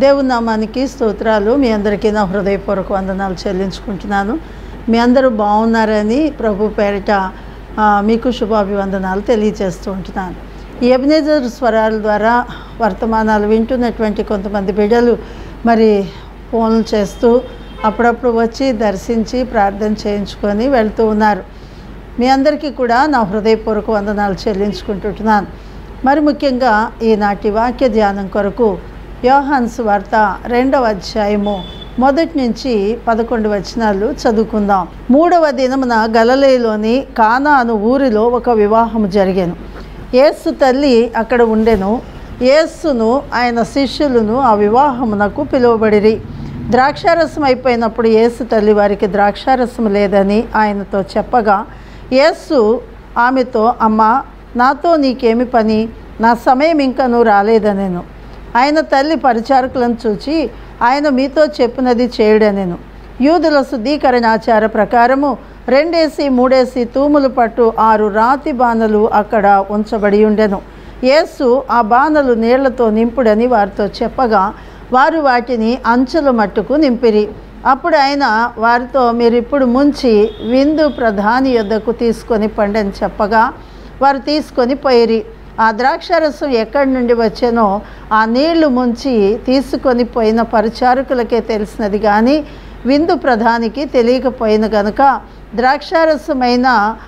దేవుని నామానికి స్తోత్రాలు మీ అందరికీ నా హృదయపూర్వక వందనాలు చెల్లించుకుంటున్నాను మీ అందరూ బాగున్నారని ప్రభు పేరిట ఆ, మీకు శుభాభివందనాలు తెలియజేస్తూ ఉంటున్నాను ఈ ఎబినేజర్ స్వరాల ద్వారా వర్తమానాలు వింటున్నటువంటి కొంతమంది బిడ్డలు మరి ఫోన్లు చేస్తూ అప్పుడప్పుడు వచ్చి దర్శించి ప్రార్థన చేయించుకొని వెళ్తూ ఉన్నారు మీ అందరికీ కూడా నా హృదయపూర్వక వందనాలు చెల్లించుకుంటుంటున్నాను మరి ముఖ్యంగా ఈనాటి వాక్య ధ్యానం కొరకు యోహాన్స్ వార్త రెండవ అధ్యాయము మొదటి నుంచి పదకొండు వచనాలు చదువుకుందాం మూడవ దినమున గలలేలోని కానా అను ఊరిలో ఒక వివాహం జరిగాను యేసు తల్లి అక్కడ ఉండెను యేసును ఆయన శిష్యులను ఆ వివాహమునకు పిలువబడిరి ద్రాక్షారసం అయిపోయినప్పుడు యేసు తల్లి వారికి ద్రాక్షారసం లేదని ఆయనతో చెప్పగా యేసు ఆమెతో అమ్మ నాతో నీకేమి పని నా సమయం ఇంకా నువ్వు రాలేదనేను ఆయన తల్లి పరిచారకులను చూచి ఆయన మీతో చెప్పినది చేయుడనెను యూదుల శుద్ధీకరణ ఆచార ప్రకారము రెండేసి మూడేసి తూములు పట్టు ఆరు రాతి బాణలు అక్కడ ఉంచబడి ఉండెను యేసు ఆ బాణలు నీళ్లతో నింపుడని వారితో చెప్పగా వారు వాటిని అంచుల మట్టుకు నింపిరి అప్పుడు ఆయన వారితో మీరు ఇప్పుడు ముంచి విందు ప్రధాని యొద్దకు తీసుకొని పండని చెప్పగా వారు తీసుకొని పోయిరి ఆ ద్రాక్షారసం ఎక్కడి నుండి వచ్చానో ఆ నీళ్లు ముంచి తీసుకొని పోయిన పరిచారకులకే తెలిసినది కానీ విందు ప్రధానికి తెలియకపోయిన గనుక ద్రాక్షారసమైన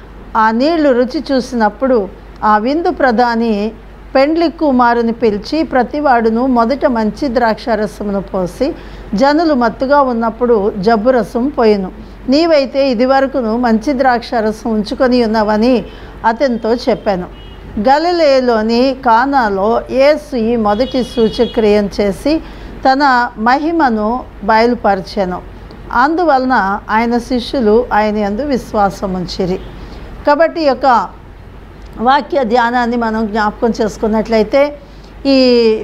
ఆ నీళ్లు రుచి చూసినప్పుడు ఆ విందు ప్రధాని పెండ్లి కుమారుని పిలిచి ప్రతివాడును మొదట మంచి ద్రాక్షారసమును పోసి జనులు మత్తుగా ఉన్నప్పుడు జబ్బు రసం పోయిను నీవైతే ఇదివరకును మంచి ద్రాక్షారసం ఉంచుకొని ఉన్నావని అతనితో చెప్పాను గలిలేలోని కానాలో యేసు ఈ మొదటి సూచక్రియను చేసి తన మహిమను బయలుపరిచాను అందువలన ఆయన శిష్యులు ఆయన యందు విశ్వాసం ఉంచిరి కాబట్టి ఈ యొక్క వాక్య ధ్యానాన్ని మనం జ్ఞాపకం చేసుకున్నట్లయితే ఈ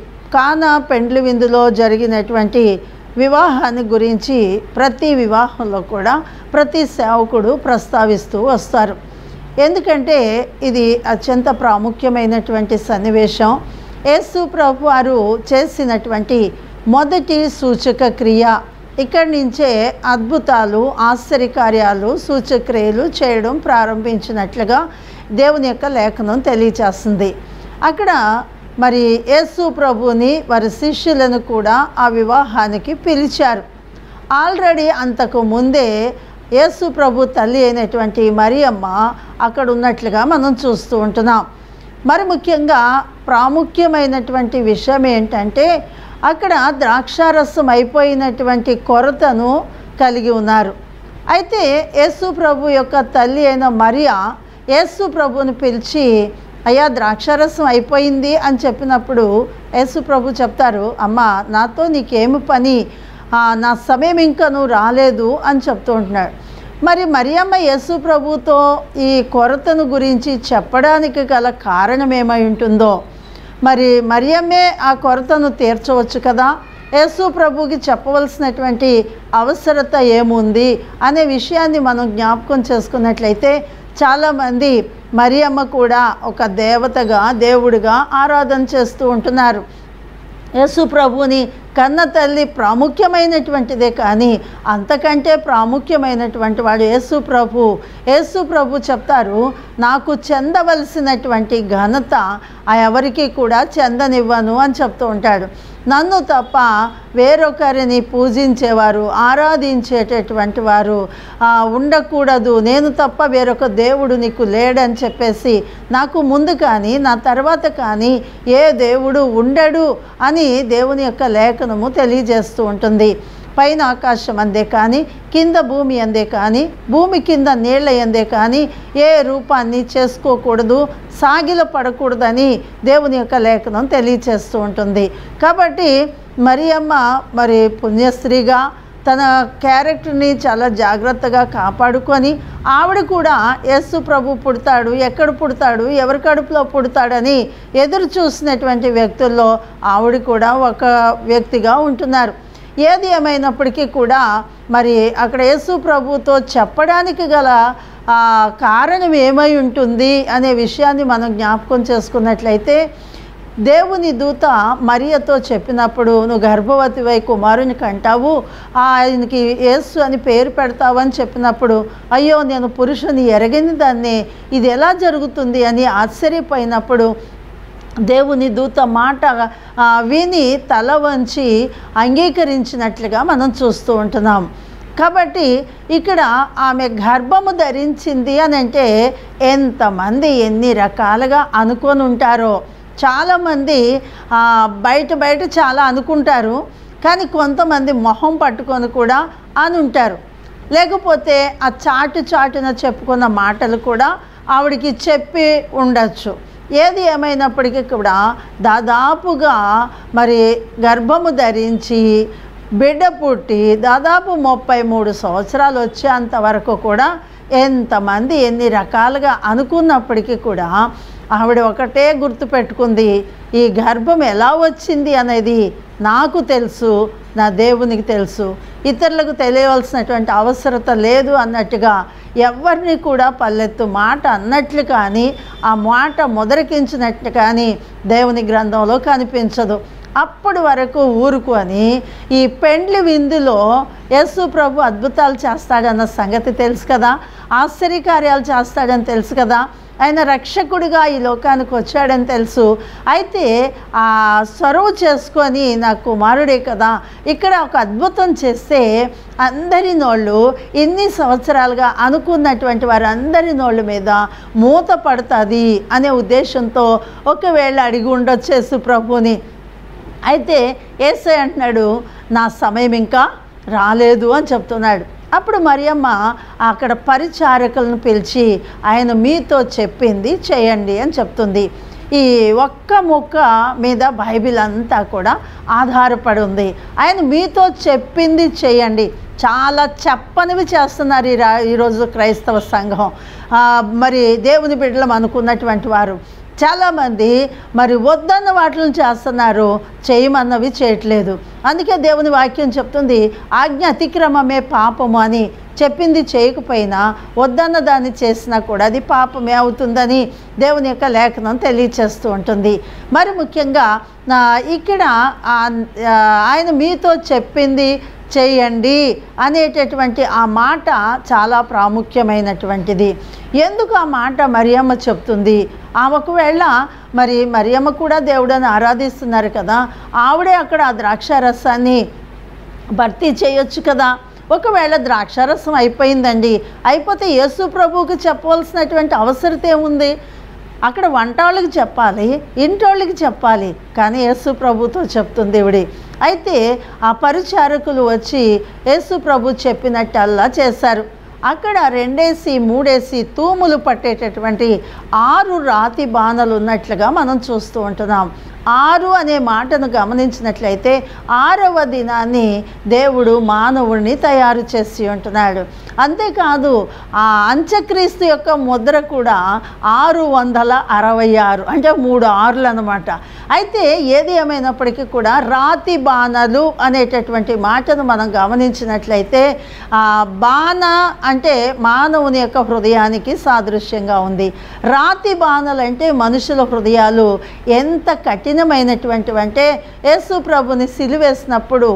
కానా పెండ్లి విందులో జరిగినటువంటి వివాహాన్ని గురించి ప్రతి వివాహంలో కూడా ప్రతి సేవకుడు ప్రస్తావిస్తూ వస్తారు ఎందుకంటే ఇది అత్యంత ప్రాముఖ్యమైనటువంటి సన్నివేశం యేసు ప్రభు వారు చేసినటువంటి మొదటి సూచక క్రియ ఇక్కడి నుంచే అద్భుతాలు ఆశ్చర్యకార్యాలు సూచక్రియలు చేయడం ప్రారంభించినట్లుగా దేవుని యొక్క లేఖనం తెలియచేస్తుంది అక్కడ మరి యేసు ప్రభుని వారి శిష్యులను కూడా ఆ వివాహానికి పిలిచారు ఆల్రెడీ అంతకు ముందే యేసు ప్రభు తల్లి అయినటువంటి మరియమ్మ అక్కడ ఉన్నట్లుగా మనం చూస్తూ ఉంటున్నాం మరి ముఖ్యంగా ప్రాముఖ్యమైనటువంటి విషయం ఏంటంటే అక్కడ ద్రాక్షారసం అయిపోయినటువంటి కొరతను కలిగి ఉన్నారు అయితే యేసు ప్రభు యొక్క తల్లి అయిన మరియా యేసు ప్రభుని పిలిచి అయ్యా ద్రాక్షారసం అయిపోయింది అని చెప్పినప్పుడు యేసు ప్రభు చెప్తారు అమ్మ నాతో నీకేమి పని ఆ, నా సమయం ఇంకా నువ్వు రాలేదు అని చెప్తూ ఉంటున్నాడు మరి మరియమ్మ యేసు ప్రభుతో ఈ కొరతను గురించి చెప్పడానికి గల కారణం ఏమై ఉంటుందో మరి మరియమ్మే ఆ కొరతను తీర్చవచ్చు కదా యేసు ప్రభుకి చెప్పవలసినటువంటి అవసరత ఏముంది అనే విషయాన్ని మనం జ్ఞాపకం చేసుకున్నట్లయితే చాలామంది మరియమ్మ కూడా ఒక దేవతగా దేవుడిగా ఆరాధన చేస్తూ ఉంటున్నారు యేసు ప్రభుని కన్న తల్లి ప్రాముఖ్యమైనటువంటిదే కానీ అంతకంటే ప్రాముఖ్యమైనటువంటి వాడు యేసు ప్రభు యేసు ప్రభు చెప్తారు నాకు చెందవలసినటువంటి ఘనత ఆ ఎవరికి కూడా చెందనివ్వను అని చెప్తూ ఉంటాడు నన్ను తప్ప వేరొకరిని పూజించేవారు ఆరాధించేటటువంటి వారు ఆ, ఉండకూడదు నేను తప్ప వేరొక దేవుడు నీకు లేడని చెప్పేసి నాకు ముందు కానీ నా తర్వాత కానీ ఏ దేవుడు ఉండడు అని దేవుని యొక్క లేఖనము తెలియజేస్తూ ఉంటుంది పైన ఆకాశం అందే కానీ కింద భూమి అందే కానీ భూమి కింద నీళ్ళ అందే కానీ ఏ రూపాన్ని చేసుకోకూడదు సాగిల పడకూడదని దేవుని యొక్క లేఖనం తెలియచేస్తూ ఉంటుంది కాబట్టి మరియమ్మ మరి పుణ్యస్త్రీగా తన క్యారెక్టర్ని చాలా జాగ్రత్తగా కాపాడుకొని ఆవిడ కూడా యేసు ప్రభు పుడతాడు ఎక్కడ పుడతాడు ఎవరి కడుపులో పుడతాడని ఎదురు చూసినటువంటి వ్యక్తుల్లో ఆవిడ కూడా ఒక వ్యక్తిగా ఉంటున్నారు ఏది ఏమైనప్పటికీ కూడా మరి అక్కడ యేసు ప్రభుతో చెప్పడానికి గల ఆ, కారణం ఏమై ఉంటుంది అనే విషయాన్ని మనం జ్ఞాపకం చేసుకున్నట్లయితే దేవుని దూత మరియతో చెప్పినప్పుడు నువ్వు గర్భవతివై కుమారుని కంటావు ఆయనకి యేసు అని పేరు పెడతావు అని చెప్పినప్పుడు అయ్యో నేను పురుషుని ఎరగని దాన్ని ఇది ఎలా జరుగుతుంది అని ఆశ్చర్యపోయినప్పుడు దేవుని దూత మాట ఆ, విని తల వంచి అంగీకరించినట్లుగా మనం చూస్తూ ఉంటున్నాం కాబట్టి ఇక్కడ ఆమె గర్భము ధరించింది అని అంటే ఎంతమంది ఎన్ని రకాలుగా అనుకొని ఉంటారో చాలామంది ఆ, బయట బయట చాలా అనుకుంటారు కానీ కొంతమంది మొహం పట్టుకొని కూడా అని ఉంటారు లేకపోతే ఆ చాటు చాటున చెప్పుకున్న మాటలు కూడా ఆవిడికి చెప్పి ఉండొచ్చు ఏది ఏమైనప్పటికీ కూడా దాదాపుగా మరి గర్భము ధరించి బిడ్డ పుట్టి దాదాపు ముప్పై మూడు సంవత్సరాలు వచ్చేంత వరకు కూడా ఎంతమంది ఎన్ని రకాలుగా అనుకున్నప్పటికీ కూడా ఆవిడ ఒకటే గుర్తుపెట్టుకుంది ఈ గర్భం ఎలా వచ్చింది అనేది నాకు తెలుసు నా దేవునికి తెలుసు ఇతరులకు తెలియవలసినటువంటి అవసరత లేదు అన్నట్టుగా ఎవరిని కూడా పల్లెత్తు మాట అన్నట్లు కానీ ఆ మాట మొదరికించినట్లు కానీ దేవుని గ్రంథంలో కనిపించదు అప్పటి వరకు ఊరుకొని ఈ పెండ్లి విందులో యేసు ప్రభు అద్భుతాలు చేస్తాడన్న సంగతి తెలుసు కదా ఆశ్చర్యకార్యాలు చేస్తాడని తెలుసు కదా ఆయన రక్షకుడిగా ఈ లోకానికి వచ్చాడని తెలుసు అయితే ఆ సొరవు చేసుకొని నా కుమారుడే కదా ఇక్కడ ఒక అద్భుతం చేస్తే అందరి నోళ్ళు ఇన్ని సంవత్సరాలుగా అనుకున్నటువంటి వారందరి నోళ్ళ మీద మూత పడుతుంది అనే ఉద్దేశంతో ఒకవేళ అడిగి ఉండొచ్చేసు ప్రభుని అయితే ఏసై అంటున్నాడు నా సమయం ఇంకా రాలేదు అని చెప్తున్నాడు అప్పుడు మరియమ్మ అక్కడ పరిచారకులను పిలిచి ఆయన మీతో చెప్పింది చేయండి అని చెప్తుంది ఈ ఒక్క ముక్క మీద బైబిల్ అంతా కూడా ఆధారపడి ఉంది ఆయన మీతో చెప్పింది చేయండి చాలా చెప్పనివి చేస్తున్నారు ఈ రా ఈరోజు క్రైస్తవ సంఘం ఆ, మరి దేవుని బిడ్డలం అనుకున్నటువంటి వారు చాలామంది మరి వద్దన్న వాటిని చేస్తున్నారు చేయమన్నవి చేయట్లేదు అందుకే దేవుని వాక్యం చెప్తుంది ఆజ్ఞ అతిక్రమమే పాపము అని చెప్పింది చేయకపోయినా వద్దన్న దాన్ని చేసినా కూడా అది పాపమే అవుతుందని దేవుని యొక్క లేఖనం తెలియచేస్తూ ఉంటుంది మరి ముఖ్యంగా నా ఇక్కడ ఆ- ఆ, ఆయన మీతో చెప్పింది చేయండి అనేటటువంటి ఆ మాట చాలా ప్రాముఖ్యమైనటువంటిది ఎందుకు ఆ మాట మరియమ్మ చెప్తుంది ఆ ఒకవేళ మరి మరియమ్మ కూడా దేవుడని ఆరాధిస్తున్నారు కదా ఆవిడే అక్కడ ఆ ద్రాక్షారసాన్ని భర్తీ చేయొచ్చు కదా ఒకవేళ ద్రాక్షారసం అయిపోయిందండి అయిపోతే యేసు ప్రభువుకి చెప్పవలసినటువంటి అవసరత ఏముంది అక్కడ వంటవాళ్ళకి చెప్పాలి ఇంటోళ్ళకి చెప్పాలి కానీ యేసు ప్రభుతో చెప్తుంది ఇవిడి అయితే ఆ పరిచారకులు వచ్చి యేసు ప్రభు చెప్పినట్టల్లా చేశారు అక్కడ రెండేసి మూడేసి తూములు పట్టేటటువంటి ఆరు రాతి బాణలు ఉన్నట్లుగా మనం చూస్తూ ఉంటున్నాం ఆరు అనే మాటను గమనించినట్లయితే ఆరవ దినాన్ని దేవుడు మానవుడిని తయారు చేసి ఉంటున్నాడు అంతేకాదు ఆ అంత్యక్రీస్తు యొక్క ముద్ర కూడా ఆరు వందల అరవై ఆరు అంటే మూడు ఆరులు అనమాట అయితే ఏది ఏమైనప్పటికీ కూడా రాతి బాణలు అనేటటువంటి మాటను మనం గమనించినట్లయితే ఆ బాణ అంటే మానవుని యొక్క హృదయానికి సాదృశ్యంగా ఉంది రాతి బాణలు అంటే మనుషుల హృదయాలు ఎంత కఠినమైనటువంటివి అంటే యేసు ప్రభుని సిలువేసినప్పుడు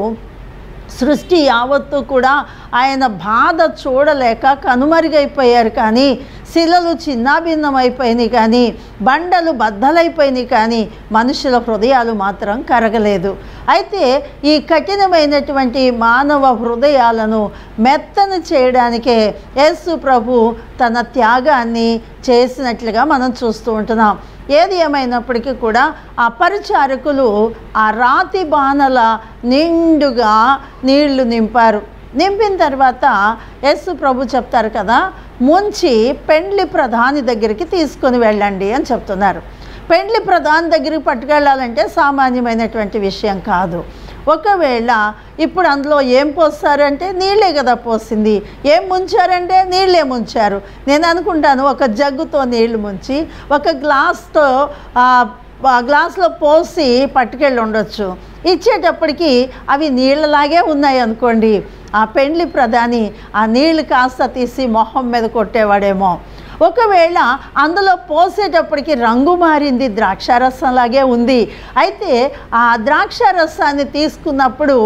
సృష్టి యావత్తు కూడా ఆయన బాధ చూడలేక కనుమరుగైపోయారు కానీ శిలలు చిన్నాభిన్నమైపోయినాయి కానీ బండలు బద్దలైపోయినాయి కానీ మనుషుల హృదయాలు మాత్రం కరగలేదు అయితే ఈ కఠినమైనటువంటి మానవ హృదయాలను మెత్తను చేయడానికే యేసు ప్రభు తన త్యాగాన్ని చేసినట్లుగా మనం చూస్తూ ఉంటున్నాం ఏది ఏమైనప్పటికీ కూడా ఆ పరిచారకులు ఆ రాతి బాణల నిండుగా నీళ్లు నింపారు నింపిన తర్వాత యేసు ప్రభు చెప్తారు కదా ముంచి పెండ్లి ప్రధాని దగ్గరికి తీసుకొని వెళ్ళండి అని చెప్తున్నారు పెండ్లి ప్రధాని దగ్గరికి పట్టుకెళ్ళాలంటే సామాన్యమైనటువంటి విషయం కాదు ఒకవేళ ఇప్పుడు అందులో ఏం పోస్తారంటే నీళ్ళే కదా పోసింది ఏం ముంచారంటే నీళ్ళే ముంచారు నేను అనుకుంటాను ఒక జగ్గుతో నీళ్లు ముంచి ఒక గ్లాస్తో ఆ, ఆ గ్లాస్లో పోసి పట్టుకెళ్ళి ఉండొచ్చు ఇచ్చేటప్పటికి అవి నీళ్ళలాగే ఉన్నాయి అనుకోండి ఆ పెండ్లి ప్రధాని ఆ నీళ్లు కాస్త తీసి మొహం మీద కొట్టేవాడేమో ఒకవేళ అందులో పోసేటప్పటికి రంగు మారింది ద్రాక్షారసంలాగే ఉంది అయితే ఆ ద్రాక్షారసాన్ని తీసుకున్నప్పుడు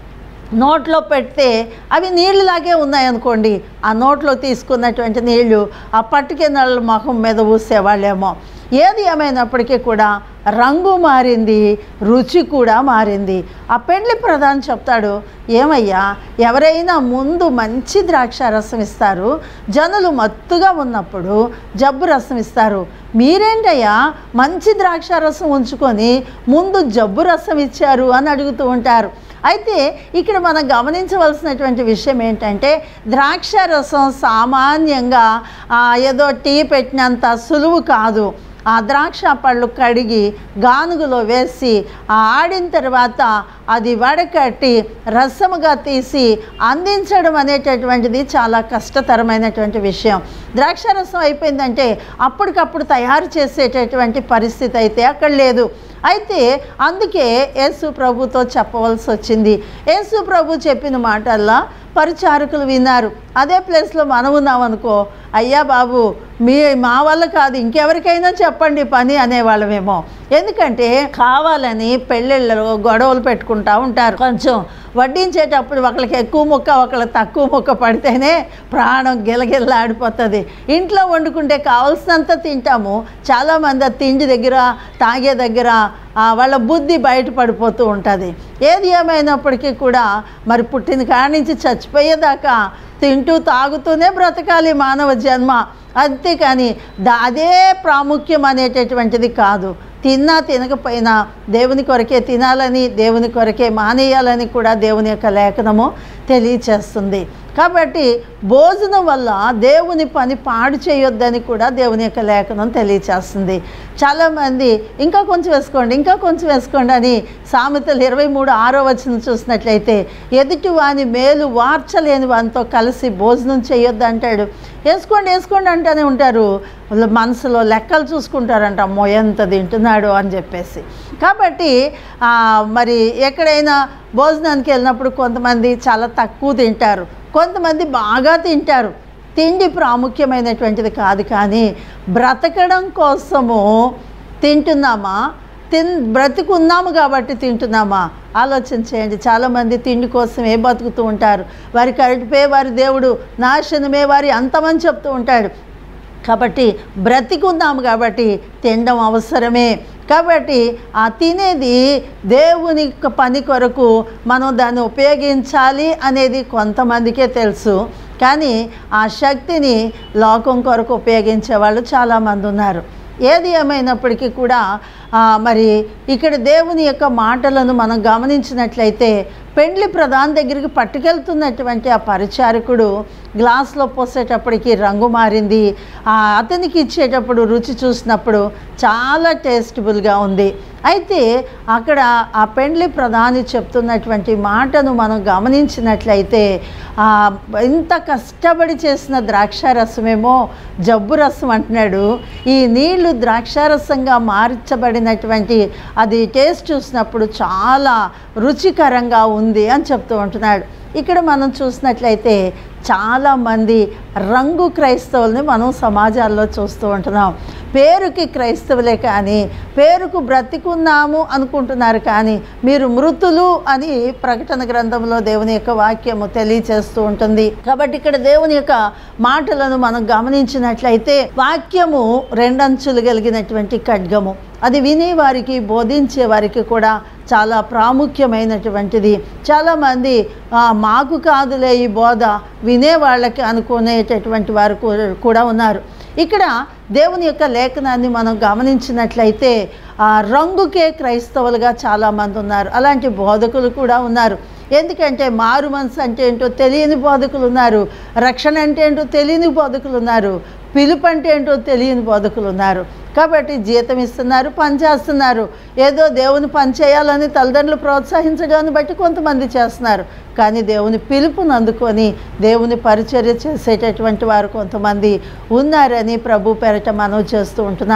నోట్లో పెడితే అవి నీళ్ళలాగే ఉన్నాయనుకోండి ఆ నోట్లో తీసుకున్నటువంటి నీళ్లు ఆ పట్టుకే నల్ల మొహం మీద ఊసేవాళ్ళేమో ఏది ఏమైనప్పటికీ కూడా రంగు మారింది రుచి కూడా మారింది ఆ పెండ్లి ప్రధాని చెప్తాడు ఏమయ్యా ఎవరైనా ముందు మంచి ద్రాక్ష రసం ఇస్తారు జనులు మత్తుగా ఉన్నప్పుడు జబ్బు రసం ఇస్తారు మీరేంటయ్యా మంచి ద్రాక్ష రసం ఉంచుకొని ముందు జబ్బు రసం ఇచ్చారు అని అడుగుతూ ఉంటారు అయితే ఇక్కడ మనం గమనించవలసినటువంటి విషయం ఏంటంటే ద్రాక్ష రసం సామాన్యంగా ఆ, ఏదో టీ పెట్టినంత సులువు కాదు ఆ ద్రాక్ష పళ్ళు కడిగి గానుగులో వేసి ఆ ఆడిన తర్వాత అది వడకట్టి రసముగా తీసి అందించడం అనేటటువంటిది చాలా కష్టతరమైనటువంటి విషయం ద్రాక్ష రసం అయిపోయిందంటే అప్పటికప్పుడు తయారు చేసేటటువంటి పరిస్థితి అయితే అక్కడ లేదు అయితే అందుకే యేసు ప్రభుతో చెప్పవలసి వచ్చింది యేసు ప్రభు చెప్పిన మాటల్లా పరిచారకులు విన్నారు అదే ప్లేస్లో మనం ఉన్నాం అనుకో అయ్యా బాబు మీ మా వల్ల కాదు ఇంకెవరికైనా చెప్పండి పని అనేవాళ్ళమేమో ఎందుకంటే కావాలని పెళ్ళిళ్ళలో గొడవలు పెట్టుకుంటా ఉంటారు కొంచెం వడ్డించేటప్పుడు ఒకళ్ళకి ఎక్కువ ముక్క ఒకళ్ళకి తక్కువ ముక్క పడితేనే ప్రాణం గిలగిల్లాడిపోతుంది ఇంట్లో వండుకుంటే కావాల్సినంత తింటాము చాలామంది ఆ తిండి దగ్గర తాగే దగ్గర ఆ, వాళ్ళ బుద్ధి బయటపడిపోతూ ఉంటుంది ఏది ఏమైనప్పటికీ కూడా మరి పుట్టిన కాడి నుంచి చచ్చిపోయేదాకా తింటూ తాగుతూనే బ్రతకాలి మానవ జన్మ అంతేకాని దా అదే ప్రాముఖ్యం అనేటటువంటిది కాదు తిన్నా తినకపోయినా దేవుని కొరకే తినాలని దేవుని కొరకే మానేయాలని కూడా దేవుని యొక్క లేఖనము తెలియచేస్తుంది కాబట్టి భోజనం వల్ల దేవుని పని పాడు చేయొద్దని కూడా దేవుని యొక్క లేఖనం తెలియచేస్తుంది చాలామంది ఇంకా కొంచెం వేసుకోండి ఇంకా కొంచెం వేసుకోండి అని సామెతలు ఇరవై మూడు ఆరో వచ్చిన చూసినట్లయితే ఎదుటి వాని మేలు వార్చలేని వానితో కలిసి భోజనం చేయొద్దు అంటాడు వేసుకోండి వేసుకోండి అంటూనే ఉంటారు వాళ్ళ మనసులో లెక్కలు చూసుకుంటారంట అమ్మో ఎంత తింటున్నాడు అని చెప్పేసి కాబట్టి ఆ, మరి ఎక్కడైనా భోజనానికి వెళ్ళినప్పుడు కొంతమంది చాలా తక్కువ తింటారు కొంతమంది బాగా తింటారు తిండి ప్రాముఖ్యమైనటువంటిది కాదు కానీ బ్రతకడం కోసము తింటున్నామా తిన్ బ్రతికున్నాము కాబట్టి తింటున్నామా ఆలోచన చేయండి చాలామంది తిండి కోసమే బతుకుతూ ఉంటారు వారి కరిటిపే వారి దేవుడు నాశనమే వారి అంతమని చెప్తూ ఉంటాడు కాబట్టి బ్రతికున్నాము కాబట్టి తినడం అవసరమే కాబట్టి ఆ తినేది దేవుని యొక్క పని కొరకు మనం దాన్ని ఉపయోగించాలి అనేది కొంతమందికే తెలుసు కానీ ఆ శక్తిని లోకం కొరకు ఉపయోగించే వాళ్ళు చాలామంది ఉన్నారు ఏది ఏమైనప్పటికీ కూడా ఆ, మరి ఇక్కడ దేవుని యొక్క మాటలను మనం గమనించినట్లయితే పెండ్లి ప్రధాన దగ్గరికి పట్టుకెళ్తున్నటువంటి ఆ పరిచారకుడు గ్లాస్లో పోసేటప్పటికి రంగు మారింది ఆ అతనికి ఇచ్చేటప్పుడు రుచి చూసినప్పుడు చాలా టేస్టబుల్గా ఉంది అయితే అక్కడ ఆ పెండ్లి ప్రధాని చెప్తున్నటువంటి మాటను మనం గమనించినట్లయితే ఆ, ఇంత కష్టపడి చేసిన ద్రాక్షారసమేమో జబ్బు రసం అంటున్నాడు ఈ నీళ్లు ద్రాక్షారసంగా మార్చబడినటువంటి అది టేస్ట్ చూసినప్పుడు చాలా రుచికరంగా ఉంది అని చెప్తూ ఉంటున్నాడు ఇక్కడ మనం చూసినట్లయితే చాలామంది రంగు క్రైస్తవుల్ని మనం సమాజాల్లో చూస్తూ ఉంటున్నాం పేరుకి క్రైస్తవులే కానీ పేరుకు బ్రతికున్నాము అనుకుంటున్నారు కానీ మీరు మృతులు అని ప్రకటన గ్రంథంలో దేవుని యొక్క వాక్యము తెలియచేస్తూ ఉంటుంది కాబట్టి ఇక్కడ దేవుని యొక్క మాటలను మనం గమనించినట్లయితే వాక్యము రెండంచులు కలిగినటువంటి ఖడ్గము అది వినేవారికి బోధించే వారికి కూడా చాలా ప్రాముఖ్యమైనటువంటిది చాలామంది "ఆ, మాకు కాదులే ఈ బోధ వినేవాళ్ళకి అనుకునేటటువంటి వారు కూ- కూడా ఉన్నారు ఇక్కడ దేవుని యొక్క లేఖనాన్ని మనం గమనించినట్లయితే ఆ రంగుకే క్రైస్తవులుగా చాలామంది ఉన్నారు అలాంటి బోధకులు కూడా ఉన్నారు ఎందుకంటే మారు మనసు అంటే ఏంటో తెలియని బోధకులు ఉన్నారు రక్షణ అంటే ఏంటో తెలియని బోధకులు ఉన్నారు పిలుపు అంటే ఏంటో తెలియని బోధకులు ఉన్నారు కాబట్టి జీతం ఇస్తున్నారు పని చేస్తున్నారు ఏదో దేవుని పని చేయాలని తల్లిదండ్రులు ప్రోత్సహించడాన్ని బట్టి కొంతమంది చేస్తున్నారు కానీ దేవుని పిలుపుని అందుకొని దేవుని పరిచర్య చేసేటటువంటి వారు కొంతమంది ఉన్నారని ప్రభు పేరట మనవి చేస్తూ ఉంటున్నా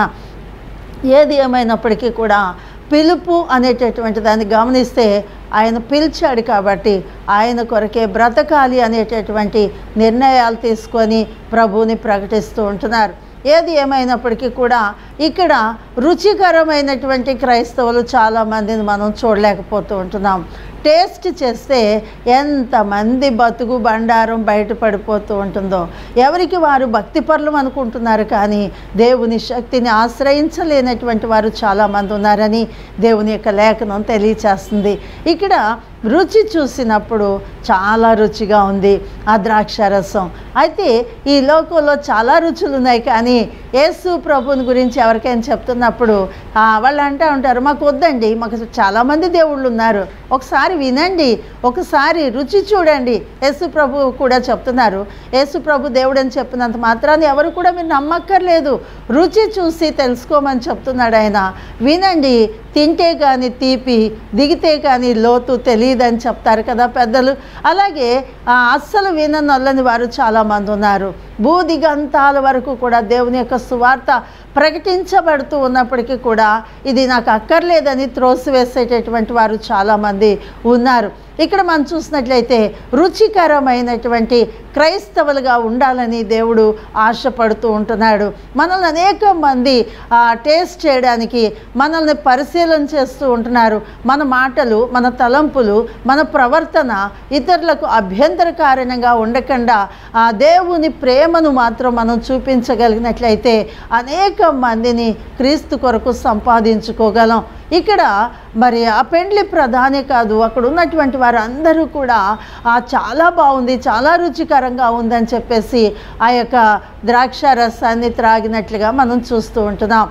ఏది ఏమైనప్పటికీ కూడా పిలుపు అనేటటువంటి దాన్ని గమనిస్తే ఆయన పిలిచాడు కాబట్టి ఆయన కొరకే బ్రతకాలి అనేటటువంటి నిర్ణయాలు తీసుకొని ప్రభువుని ప్రకటిస్తూ ఉంటున్నారు ఏది ఏమైనప్పటికీ కూడా ఇక్కడ రుచికరమైనటువంటి క్రైస్తవులు చాలామందిని మనం చూడలేకపోతూ ఉంటున్నాం టేస్ట్ చేస్తే ఎంతమంది బతుకు బండారం బయటపడిపోతూ ఉంటుందో ఎవరికి వారు భక్తి పరులు అనుకుంటున్నారు కానీ దేవుని శక్తిని ఆశ్రయించలేనటువంటి వారు చాలామంది ఉన్నారని దేవుని యొక్క లేఖనం తెలియచేస్తుంది ఇక్కడ రుచి చూసినప్పుడు చాలా రుచిగా ఉంది ఆ ద్రాక్ష రసం అయితే ఈ లోకంలో చాలా రుచులు ఉన్నాయి కానీ యేసు ప్రభుని గురించి ఎవరికైనా చెప్తున్నప్పుడు ఆ, వాళ్ళు అంటూ ఉంటారు మాకు వద్దండి మాకు చాలామంది దేవుళ్ళు ఉన్నారు ఒకసారి వినండి ఒకసారి రుచి చూడండి యేసు ప్రభు కూడా చెప్తున్నారు యేసు ప్రభు దేవుడు అని చెప్పినంత మాత్రాన్ని ఎవరు కూడా మీరు నమ్మక్కర్లేదు రుచి చూసి తెలుసుకోమని చెప్తున్నాడు ఆయన వినండి తింటే కానీ తీపి దిగితే కానీ లోతు తెలియదని చెప్తారు కదా పెద్దలు అలాగే ఆ, అస్సలు విననొల్లని వారు చాలామంది ఉన్నారు భూదిగంతాల వరకు కూడా దేవుని యొక్క సువార్త ప్రకటించబడుతూ ఉన్నప్పటికీ కూడా ఇది నాకు అక్కర్లేదని త్రోసివేసేటటువంటి వారు చాలామంది ఉన్నారు ఇక్కడ మనం చూసినట్లయితే రుచికరమైనటువంటి క్రైస్తవులుగా ఉండాలని దేవుడు ఆశపడుతూ ఉంటున్నాడు మనల్ని అనేక మంది ఆ, టేస్ట్ చేయడానికి మనల్ని పరిశీలన చేస్తూ ఉంటున్నారు మన మాటలు మన తలంపులు మన ప్రవర్తన ఇతరులకు అభ్యంతరకారణంగా ఉండకుండా ఆ దేవుని ప్రేమను మాత్రం మనం చూపించగలిగినట్లయితే అనేక మందిని క్రీస్తు కొరకు సంపాదించుకోగలం ఇక్కడ మరి ఆ పెండ్లి ప్రధానే కాదు అక్కడ ఉన్నటువంటి వారు అందరూ కూడా ఆ చాలా బాగుంది చాలా రుచికరంగా ఉందని చెప్పేసి ఆ యొక్క ద్రాక్ష రసాన్ని త్రాగినట్లుగా మనం చూస్తూ ఉంటున్నాం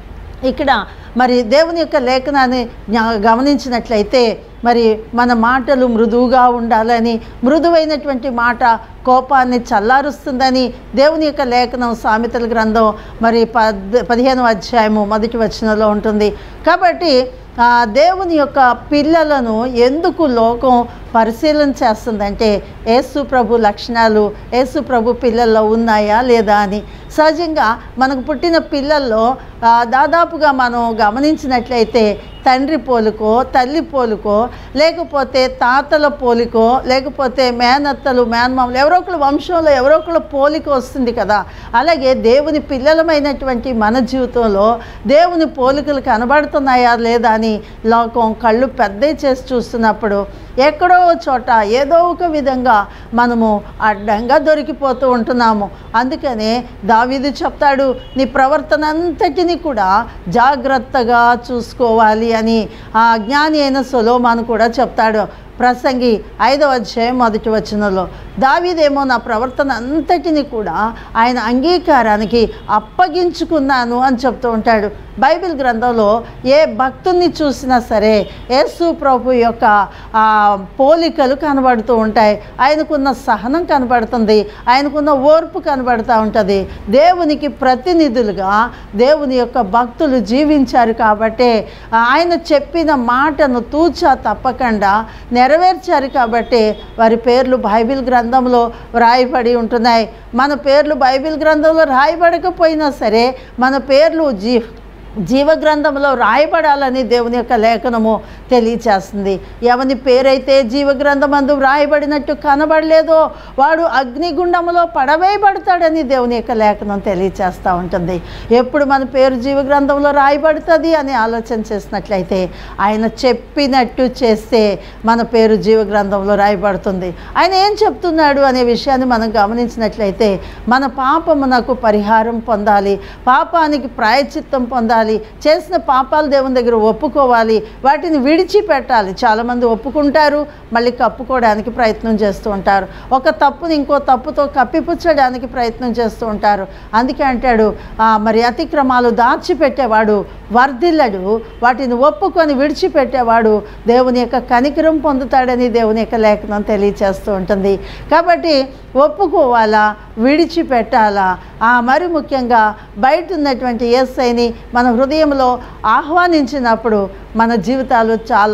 ఇక్కడ మరి దేవుని యొక్క లేఖనాన్ని జ్ఞా- గమనించినట్లయితే మరి మన మాటలు మృదువుగా ఉండాలని మృదువైనటువంటి మాట కోపాన్ని చల్లారుస్తుందని దేవుని యొక్క లేఖనం సామెతల గ్రంథం మరి పద్ పదిహేను అధ్యాయము మొదటి వచనంలో ఉంటుంది కాబట్టి ఆ దేవుని యొక్క పిల్లలను ఎందుకు లోకం పరిశీలన చేస్తుందంటే యేసు ప్రభు లక్షణాలు యేసు ప్రభు పిల్లల్లో ఉన్నాయా లేదా అని సహజంగా మనకు పుట్టిన పిల్లల్లో ఆ, దాదాపుగా మనం గమనించినట్లయితే తండ్రి పోలికో తల్లి పోలికో లేకపోతే తాతల పోలికో లేకపోతే మేనత్తలు మేనమామలు ఎవరో ఒకళ్ళ వంశంలో ఎవరో ఒకళ్ళ పోలిక వస్తుంది కదా అలాగే దేవుని పిల్లలమైనటువంటి మన జీవితంలో దేవుని పోలికలు కనబడుతున్నాయా లేదా అని లోకం కళ్ళు పెద్దవి చేసి చూస్తున్నప్పుడు ఎక్కడో ఓ చోట ఏదో ఒక విధంగా మనము అడ్డంగా దొరికిపోతూ ఉంటున్నాము అందుకనే దావీదు చెప్తాడు నీ ప్రవర్తన అంతటిని కూడా జాగ్రత్తగా చూసుకోవాలి అని ఆ జ్ఞాని అయిన సొలోమాను కూడా చెప్తాడు ప్రసంగి ఐదవ అధ్యాయం మొదటి వచనంలో దావీదేమో నా ప్రవర్తన అంతటిని కూడా ఆయన అంగీకారానికి అప్పగించుకున్నాను అని చెప్తూ ఉంటాడు బైబిల్ గ్రంథంలో ఏ భక్తుల్ని చూసినా సరే యేసు ప్రభు యొక్క ఆ, పోలికలు కనబడుతూ ఉంటాయి ఆయనకున్న సహనం కనబడుతుంది ఆయనకున్న ఓర్పు కనబడుతూ ఉంటుంది దేవునికి ప్రతినిధులుగా దేవుని యొక్క భక్తులు జీవించారు కాబట్టే ఆయన చెప్పిన మాటను తూచా తప్పకుండా నెరవేర్చారు కాబట్టి వారి పేర్లు బైబిల్ గ్రంథంలో వ్రాయబడి ఉంటున్నాయి మన పేర్లు బైబిల్ గ్రంథంలో రాయబడకపోయినా సరే మన పేర్లు జీ జీవ గ్రంథంలో రాయబడాలని దేవుని యొక్క లేఖనము తెలియచేస్తుంది ఎవని పేరైతే జీవ గ్రంథమందు వ్రాయబడినట్టు కనబడలేదో వాడు అగ్నిగుండంలో పడవేయబడతాడని దేవుని యొక్క లేఖనం తెలియచేస్తూ ఉంటుంది ఎప్పుడు మన పేరు జీవ గ్రంథంలో రాయబడుతుంది అని ఆలోచన చేసినట్లయితే ఆయన చెప్పినట్టు చేస్తే మన పేరు జీవ గ్రంథంలో రాయబడుతుంది ఆయన ఏం చెప్తున్నాడు అనే విషయాన్ని మనం గమనించినట్లయితే మన పాపమునకు పరిహారం పొందాలి పాపానికి ప్రాయచిత్తం పొందాలి చేసిన పాపాలు దేవుని దగ్గర ఒప్పుకోవాలి వాటిని విడిచిపెట్టాలి చాలామంది ఒప్పుకుంటారు మళ్ళీ కప్పుకోవడానికి ప్రయత్నం చేస్తూ ఉంటారు ఒక తప్పుని ఇంకో తప్పుతో కప్పిపుచ్చడానికి ప్రయత్నం చేస్తూ ఉంటారు అందుకే అంటాడు "ఆ, మరి అతిక్రమాలు దాచిపెట్టేవాడు వర్ధిల్లడు వాటిని ఒప్పుకొని విడిచిపెట్టేవాడు దేవుని యొక్క కనికరం పొందుతాడని దేవుని యొక్క లేఖనం తెలియచేస్తూ ఉంటుంది కాబట్టి ఒప్పుకోవాలా విడిచిపెట్టాలా ఆ మరి ముఖ్యంగా బయట ఉన్నటువంటి ఏసైని మన హృదయంలో ఆహ్వానించినప్పుడు మన జీవితాలు చాలా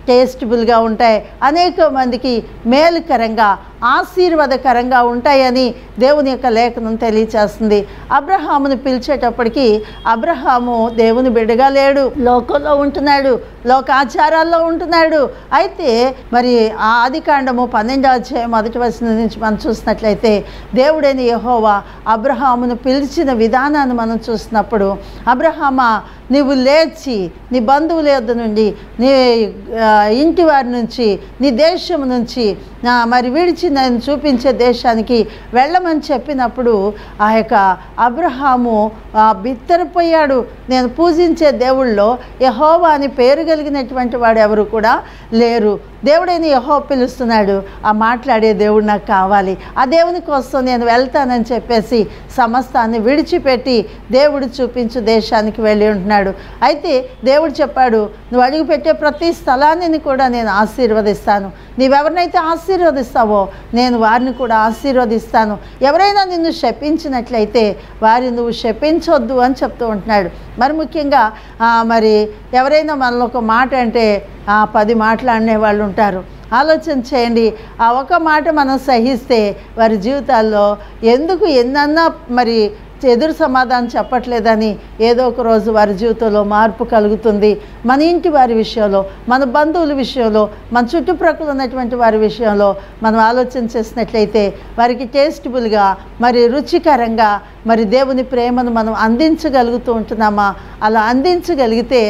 టేస్టబుల్గా ఉంటాయి అనేక మందికి మేలుకరంగా ఆశీర్వాదకరంగా ఉంటాయని దేవుని యొక్క లేఖనం తెలియచేస్తుంది అబ్రహామును పిలిచేటప్పటికి అబ్రహాము దేవుని బిడ్డగా లేడు లోకంలో ఉంటున్నాడు లోకాచారాల్లో ఉంటున్నాడు అయితే మరి ఆ ఆది కాండము పన్నెండవ అధ్యాయం మొదటి వచనం నుంచి మనం చూసినట్లయితే దేవుడైన యెహోవా అబ్రహామును పిలిచిన విధానాన్ని మనం చూసినప్పుడు అబ్రహామా నీవు లేచి నీ బంధువుల యొద్ద నుండి నీ ఆ, ఇంటి వారి నుంచి నీ దేశం నుంచి ఆ, మరి విడిచి నేను చూపించే దేశానికి వెళ్ళమని చెప్పినప్పుడు ఆ యొక్క అబ్రహాము ఆ, బిత్తరపోయాడు నేను పూజించే దేవుళ్ళో యహోవా అని పేరు కలిగినటువంటి వాడు ఎవరు కూడా లేరు దేవుడైన యహో పిలుస్తున్నాడు ఆ మాట్లాడే దేవుడు నాకు కావాలి ఆ దేవుని కోసం నేను వెళ్తానని చెప్పేసి సమస్తాన్ని విడిచిపెట్టి దేవుడు చూపించు దేశానికి వెళ్ళి ఉంటున్నాడు అయితే దేవుడు చెప్పాడు నువ్వు అడుగుపెట్టే ప్రతి స్థలాన్ని కూడా నేను ఆశీర్వదిస్తాను నీవెవరినైతే ఆశీర్వదిస్తావో నేను వారిని కూడా ఆశీర్వదిస్తాను ఎవరైనా నిన్ను శపించినట్లయితే వారిని నువ్వు శపించొద్దు అని చెప్తూ ఉంటున్నాడు మరి ముఖ్యంగా ఆ, మరి ఎవరైనా మనలో ఒక మాట అంటే ఆ, పది మాట్లాడినే వాళ్ళు ఉంటారు ఆలోచన చేయండి ఆ ఒక మాట మనం సహిస్తే వారి జీవితాల్లో ఎందుకు ఎన్నన్నా మరి ఎదురు సమాధానం చెప్పట్లేదని ఏదో ఒక రోజు వారి జీవితంలో మార్పు కలుగుతుంది మన ఇంటి వారి విషయంలో మన బంధువుల విషయంలో మన చుట్టుప్రక్కల ఉన్నటువంటి వారి విషయంలో మనం ఆలోచన చేసినట్లయితే వారికి టేస్టబుల్గా మరి రుచికరంగా మరి దేవుని ప్రేమను మనం అందించగలుగుతూ ఉంటున్నామా అలా అందించగలిగితే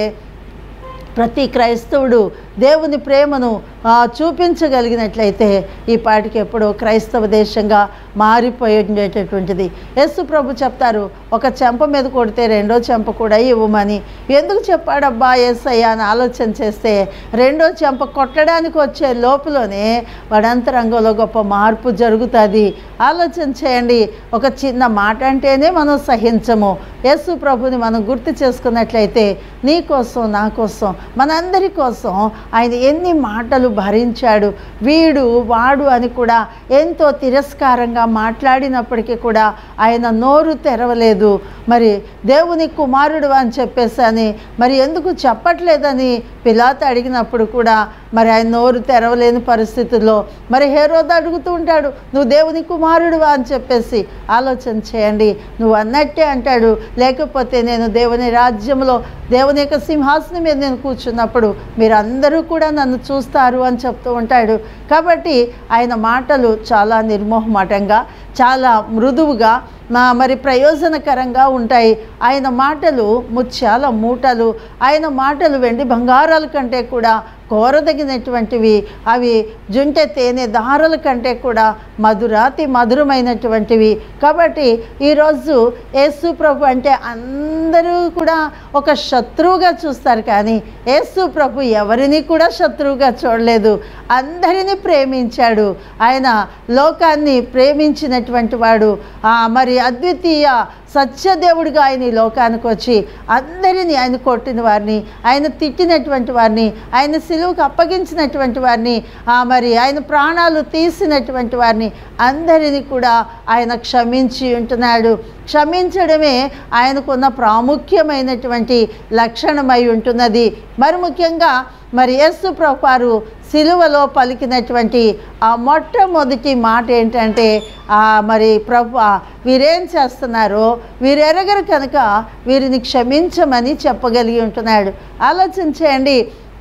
ప్రతి క్రైస్తవుడు దేవుని ప్రేమను ఆ, చూపించగలిగినట్లయితే ఈ పాటికి ఎప్పుడో క్రైస్తవ దేశంగా మారిపోయి ఉండేటటువంటిది యేసు ప్రభు చెప్తారు ఒక చెంప మీద కొడితే రెండో చెంప కూడా ఇవ్వమని ఎందుకు చెప్పాడబ్బా యేసయ్య అని ఆలోచన చేస్తే రెండో చెంప కొట్టడానికి వచ్చే లోపులోనే వాడంతరంగంలో గొప్ప మార్పు జరుగుతుంది ఆలోచన చేయండి ఒక చిన్న మాట అంటేనే మనం సహించము యేసు ప్రభుని మనం గుర్తు చేసుకున్నట్లయితే నీ కోసం నా కోసం మనందరి కోసం ఆయన ఎన్ని మాటలు భరించాడు వీడు వాడు అని కూడా ఎంతో తిరస్కారంగా మాట్లాడినప్పటికీ కూడా ఆయన నోరు తెరవలేదు మరి దేవుని కుమారుడు అని చెప్పేసి అని మరి ఎందుకు చెప్పట్లేదని పిలాత అడిగినప్పుడు కూడా మరి ఆయన నోరు తెరవలేని పరిస్థితుల్లో మరి హేరోద అడుగుతూ ఉంటాడు నువ్వు దేవుని కుమారుడువా అని చెప్పేసి ఆలోచన చేయండి నువ్వు అన్నట్టే అంటాడు లేకపోతే నేను దేవుని రాజ్యంలో దేవుని యొక్క సింహాసనం మీద నేను కూర్చున్నప్పుడు మీరందరూ కూడా నన్ను చూస్తారు అని చెప్తూ ఉంటాడు కాబట్టి ఆయన మాటలు చాలా నిర్మోహమాటంగా చాలా మృదువుగా మా మరి ప్రయోజనకరంగా ఉంటాయి ఆయన మాటలు ముత్యాల మూటలు ఆయన మాటలు వెండి బంగారాల కంటే కూడా కోరదగినటువంటివి అవి జుంటె తేనె దారుల కంటే కూడా మధురాతి మధురమైనటువంటివి కాబట్టి ఈరోజు యేసు ప్రభు అంటే అందరూ కూడా ఒక శత్రువుగా చూస్తారు కానీ యేసు ప్రభు ఎవరిని కూడా శత్రువుగా చూడలేదు అందరినీ ప్రేమించాడు ఆయన లోకాన్ని ప్రేమించినటువంటి వాడు ఆ, మరి అద్వితీయ సత్యదేవుడిగా ఆయన ఈ లోకానికి వచ్చి అందరినీ ఆయన కొట్టిన వారిని ఆయన తిట్టినటువంటి వారిని ఆయన సిలువుకు అప్పగించినటువంటి వారిని ఆ, మరి ఆయన ప్రాణాలు తీసినటువంటి వారిని అందరినీ కూడా ఆయన క్షమించి ఉంటున్నాడు క్షమించడమే ఆయనకున్న ప్రాముఖ్యమైనటువంటి లక్షణమై ఉంటున్నది మరి ముఖ్యంగా మరి యేసు ప్రభువారు సిలువలో పలికినటువంటి ఆ మొట్టమొదటి మాట ఏంటంటే ఆ మరి ప్రభు వీరేం చేస్తున్నారో వీరు ఎరగరు కనుక వీరిని క్షమించమని చెప్పగలిగి ఉంటున్నాడు ఆలోచన చేయండి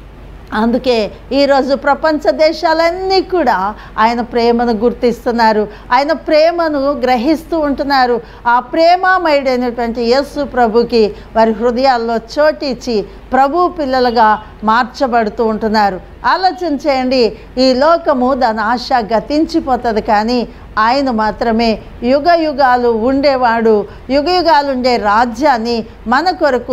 అందుకే ఈరోజు ప్రపంచ దేశాలన్నీ కూడా ఆయన ప్రేమను గుర్తిస్తున్నారు ఆయన ప్రేమను గ్రహిస్తూ ఉంటున్నారు ఆ ప్రేమామయుడైనటువంటి యేసు ప్రభుకి వారి హృదయాల్లో చోటిచ్చి ప్రభు పిల్లలుగా మార్చబడుతూ ఉంటున్నారు ఆలోచన చేయండి ఈ లోకము దాని ఆశ గతించిపోతుంది కానీ ఆయన మాత్రమే యుగ యుగాలు ఉండేవాడు యుగ యుగాలు ఉండే రాజ్యాన్ని మన కొరకు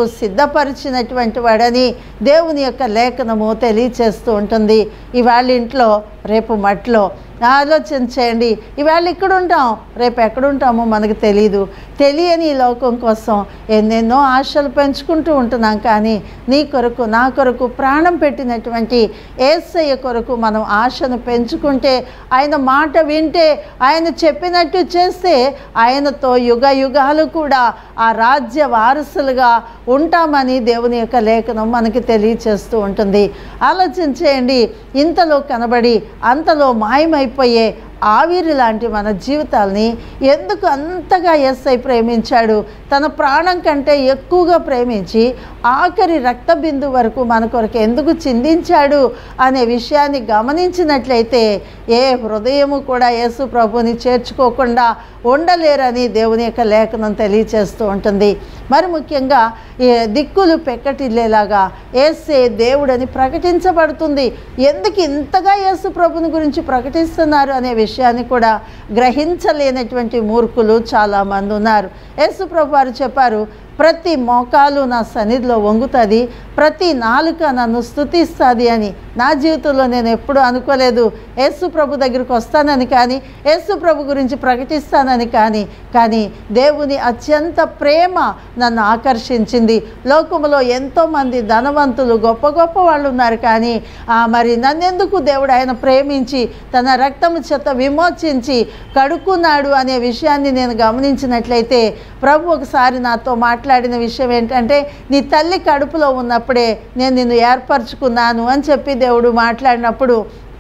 సిద్ధపరిచినటువంటి వాడని దేవుని యొక్క లేఖనము తెలియచేస్తూ ఉంటుంది ఇవాళ ఇంట్లో రేపు మట్లో ఆలోచన చేయండి ఇవాళ ఇక్కడ ఉంటాం రేపు ఎక్కడ ఉంటామో మనకు తెలియదు తెలియని ఈ లోకం కోసం ఎన్నెన్నో ఆశలు పెంచుకుంటూ ఉంటున్నాం కానీ నీ కొరకు నా కొరకు ప్రాణం పెట్టినటువంటి ఏసయ్య కొరకు మనం ఆశను పెంచుకుంటే ఆయన మాట వింటే ఆయన చెప్పినట్టు చేస్తే ఆయనతో యుగ యుగాలు కూడా ఆ రాజ్య వారసులుగా ఉంటామని దేవుని యొక్క లేఖనం మనకి తెలియచేస్తూ ఉంటుంది ఆలోచించేయండి ఇంతలో కనబడి అంతలో మాయమైపోయే ఆవిరి లాంటి మన జీవితాల్ని ఎందుకు అంతగా ఎస్ఐ ప్రేమించాడు తన ప్రాణం కంటే ఎక్కువగా ప్రేమించి ఆఖరి రక్త బిందు వరకు మన కొరకు ఎందుకు చిందించాడు అనే విషయాన్ని గమనించినట్లయితే ఏ హృదయము కూడా యేసు ప్రభుని చేర్చుకోకుండా ఉండలేరని దేవుని యొక్క లేఖనం తెలియచేస్తూ ఉంటుంది మరి ముఖ్యంగా ఈ దిక్కులు పెక్కటిల్లేలాగా ఏసే దేవుడని ప్రకటించబడుతుంది ఎందుకు ఇంతగా యేసు ప్రభుని గురించి ప్రకటిస్తున్నారు అనే విషయాన్ని కూడా గ్రహించలేనటువంటి మూర్ఖులు చాలామంది ఉన్నారు యేసు ప్రభు వారు చెప్పారు ప్రతి మోకాలు నా సన్నిధిలో వంగుతుంది ప్రతి నాలుక నన్ను స్థుతిస్తుంది అని నా జీవితంలో నేను ఎప్పుడూ అనుకోలేదు యేసు ప్రభు దగ్గరికి వస్తానని కానీ యేసు ప్రభు గురించి ప్రకటిస్తానని కానీ కానీ దేవుని అత్యంత ప్రేమ నన్ను ఆకర్షించింది లోకములో ఎంతోమంది ధనవంతులు గొప్ప గొప్ప వాళ్ళు ఉన్నారు కానీ ఆ, మరి నన్నెందుకు దేవుడు ఆయన ప్రేమించి తన రక్తము చేత విమోచించి కడుక్కున్నాడు అనే విషయాన్ని నేను గమనించినట్లయితే ప్రభు ఒకసారి నాతో మాట్లాడిన విషయం ఏంటంటే నీ తల్లి కడుపులో ఉన్నప్పుడే నేను నిన్ను ఏర్పరచుకున్నాను అని చెప్పి దేవుడు మాట్లాడినప్పుడు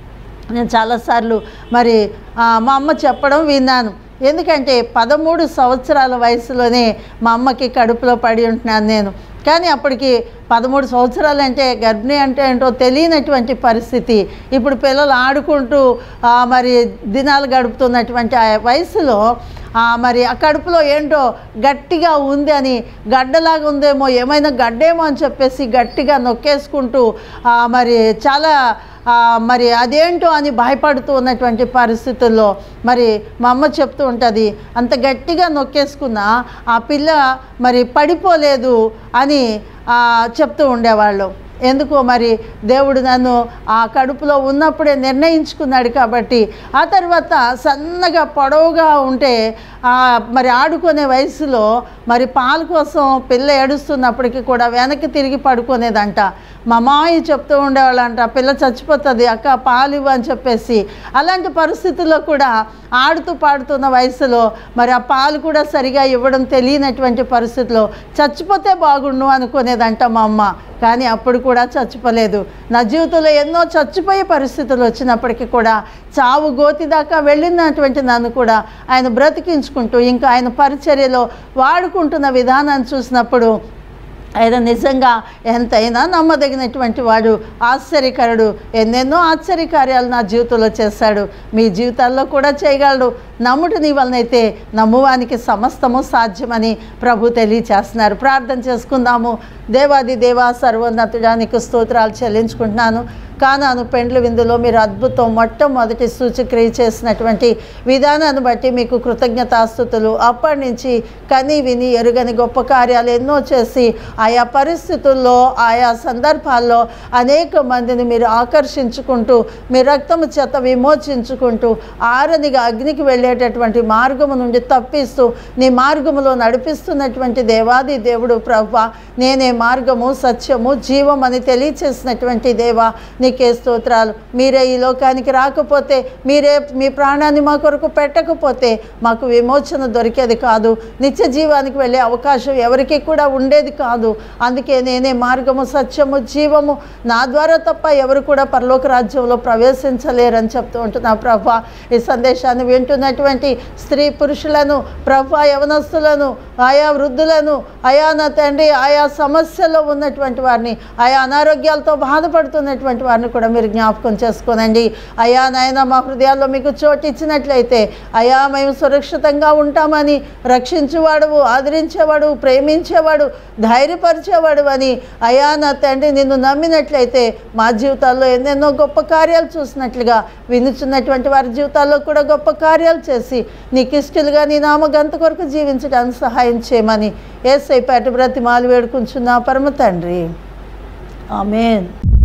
నేను చాలాసార్లు మరి ఆ, మా అమ్మ చెప్పడం విన్నాను ఎందుకంటే పదమూడు సంవత్సరాల వయసులోనే మా అమ్మకి కడుపులో పడి ఉంటున్నాను నేను కానీ అప్పటికి పదమూడు సంవత్సరాలు అంటే గర్భిణి అంటే ఏంటో తెలియనటువంటి పరిస్థితి ఇప్పుడు పిల్లలు ఆడుకుంటూ ఆ, మరి దినాలు గడుపుతున్నటువంటి ఆ వయసులో ఆ, మరి ఆ కడుపులో ఏంటో గట్టిగా ఉంది అని గడ్డలాగా ఉందేమో ఏమైనా గడ్డేమో అని చెప్పేసి గట్టిగా నొక్కేసుకుంటూ ఆ, మరి చాలా ఆ, మరి అదేంటో అని భయపడుతూ ఉన్నటువంటి పరిస్థితుల్లో మరి మా అమ్మ చెప్తూ ఉంటుంది అంత గట్టిగా నొక్కేసుకున్నా ఆ పిల్ల మరి పడిపోలేదు అని ఆ, చెప్తూ ఉండేవాళ్ళు ఎందుకో మరి దేవుడు నన్ను ఆ కడుపులో ఉన్నప్పుడే నిర్ణయించుకున్నాడు కాబట్టి ఆ తర్వాత సన్నగా పొడవుగా ఉంటే ఆ, మరి ఆడుకునే వయసులో మరి పాలు కోసం పిల్ల ఏడుస్తున్నప్పటికీ కూడా వెనక్కి తిరిగి పడుకునేదంట మా మామయ్య చెప్తూ ఉండేవాళ్ళంట పిల్ల చచ్చిపోతుంది అక్క పాలు ఇవ్వు అని చెప్పేసి అలాంటి పరిస్థితుల్లో కూడా ఆడుతూ పాడుతున్న వయసులో మరి ఆ పాలు కూడా సరిగా ఇవ్వడం తెలియనటువంటి పరిస్థితిలో చచ్చిపోతే బాగుండు అనుకునేదంట మా అమ్మ కానీ అప్పుడు కూడా చచ్చిపోలేదు నా జీవితంలో ఎన్నో చచ్చిపోయే పరిస్థితులు వచ్చినప్పటికీ కూడా చావు గోతి దాకా వెళ్ళినటువంటి నన్ను కూడా ఆయన బ్రతికించుకుంటూ ఇంకా ఆయన పరిచర్యలో వాడుకుంటున్న విధానాన్ని చూసినప్పుడు ఆయన నిజంగా ఎంతైనా నమ్మదగినటువంటి వాడు ఆశ్చర్యకరుడు ఎన్నెన్నో ఆశ్చర్యకార్యాలు నా జీవితంలో చేశాడు మీ జీవితాల్లో కూడా చేయగలడు నమ్ముట నీ వలనైతే నమ్మువానికి సమస్తము సాధ్యమని ప్రభు తెలియచేస్తున్నారు ప్రార్థన చేసుకుందాము దేవాది దేవా సర్వోన్నతుడానికి స్తోత్రాలు చెల్లించుకుంటున్నాను కానాను పెండ్ల విందులో మీరు అద్భుతం మొట్టమొదటి సూచక్రియ చేసినటువంటి విధానాన్ని బట్టి మీకు కృతజ్ఞతాస్థుతులు అప్పటి నుంచి కని విని ఎరుగని గొప్ప కార్యాలు ఎన్నో చేసి ఆయా పరిస్థితుల్లో ఆయా సందర్భాల్లో అనేక మందిని మీరు ఆకర్షించుకుంటూ మీ రక్తము చేత విమోచించుకుంటూ ఆరనిగా అగ్నికి వెళ్ళేటటువంటి మార్గము నుండి తప్పిస్తూ నీ మార్గములో నడిపిస్తున్నటువంటి దేవాది దేవుడు ప్రభ నేనే మార్గము సత్యము జీవం అని తెలియచేసినటువంటి దేవా నీకే స్తోత్రాలు మీరే ఈ లోకానికి రాకపోతే మీరే మీ ప్రాణాన్ని మా కొరకు పెట్టకపోతే మాకు విమోచన దొరికేది కాదు నిత్య జీవానికి వెళ్ళే అవకాశం ఎవరికి కూడా ఉండేది కాదు అందుకే నేనే మార్గము సత్యము జీవము నా ద్వారా తప్ప ఎవరు కూడా పరలోక రాజ్యంలో ప్రవేశించలేరని చెప్తూ ఉంటున్నా ప్రభా ఈ సందేశాన్ని వింటున్నటువంటి స్త్రీ పురుషులను ప్రభా యవనస్తులను ఆయా వృద్ధులను ఆయా నా తండ్రి ఆయా సమస్యల్లో ఉన్నటువంటి వారిని ఆయా అనారోగ్యాలతో బాధపడుతున్నటువంటి వారిని కూడా మీరు జ్ఞాపకం చేసుకోనండి అయా నాయన మా హృదయాల్లో మీకు చోటు ఇచ్చినట్లయితే అయా మేము సురక్షితంగా ఉంటామని రక్షించేవాడు ఆదరించేవాడు ప్రేమించేవాడు ధైర్యపరిచేవాడు అని అయా నా తండ్రి నిన్ను నమ్మినట్లయితే మా జీవితాల్లో ఎన్నెన్నో గొప్ప కార్యాలు చూసినట్లుగా వినుచున్నటువంటి వారి జీవితాల్లో కూడా గొప్ప కార్యాలు చేసి నీకు ఇష్టలుగా నీ నామ గంత కొరకు జీవించడానికి సహాయం చేయమని ఏసై పేట బ్రతిమాలు వేడుకుంటున్నా పరమ తండ్రి ఆమెన్